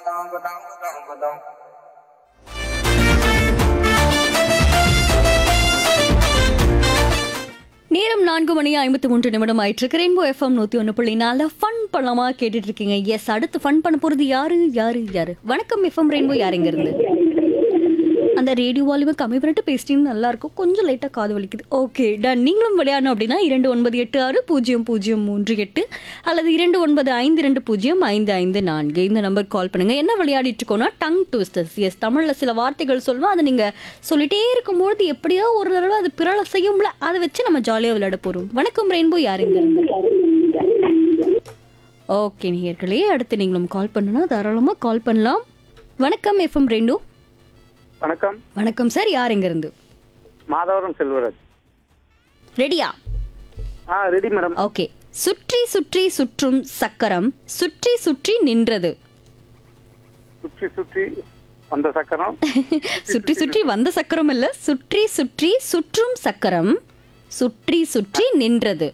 நேரம் நான்கு மணி ஐம்பத்தி மூன்று நிமிடம் ஆயிட்டு இருக்கு ரெயின்போ எஃப்எம் நூத்தி ஒன்று புள்ளி நாலு ஃபன் பண்ணலாமா கேட்டுட்டு இருக்கீங்க எஸ் அடுத்து ஃபன் பண்ண போறது யாரு யாரு யாரு வணக்கம் எஃப்எம் ரெயின்போ யாருங்க இருந்து அந்த ரேடியோ வால்யூமை கம்மி பண்ணிட்டு பேசிட்டீங்கன்னா நல்லா இருக்கும் கொஞ்சம் லைட்டாக காது வலிக்குது ஓகே டன் நீங்களும் விளையாடணும் அப்படின்னா இரண்டு ஒன்பது எட்டு ஆறு பூஜ்ஜியம் பூஜ்ஜியம் மூன்று எட்டு அல்லது இரண்டு ஒன்பது ஐந்து ரெண்டு பூஜ்ஜியம் ஐந்து ஐந்து நான்கு இந்த நம்பருக்கு கால் பண்ணுங்க என்ன விளையாடிட்டு இருக்கோம்னா டங் ட்விஸ்டர்ஸ் எஸ் தமிழில் சில வார்த்தைகள் சொல்லுவோம் அதை நீங்கள் சொல்லிட்டே இருக்கும்பொழுது எப்படியோ ஒரு தடவை அது பிறல செய்யும்ல அதை வச்சு நம்ம ஜாலியாக விளையாட போகிறோம் வணக்கம் ரெயின்போ யாருங்க இருந்து ஓகே நேயர்களே அடுத்து நீங்களும் கால் பண்ணணும்னா தாராளமாக கால் பண்ணலாம் வணக்கம் எஃப்எம் ரெண்டு வணக்கம் வணக்கம் சார் யார் எங்க இருந்து மாதவரம் செல்வராஜ் ரெடியா ஆ ரெடி மேடம் ஓகே சுற்றி சுற்றி சுற்றும் சக்கரம் சுற்றி சுற்றி நின்றது சுற்றி சுற்றி அந்த சக்கரம் சுற்றி சுற்றி வந்த சக்கரம் இல்ல சுற்றி சுற்றி சுற்றும் சக்கரம் சுற்றி சுற்றி நின்றது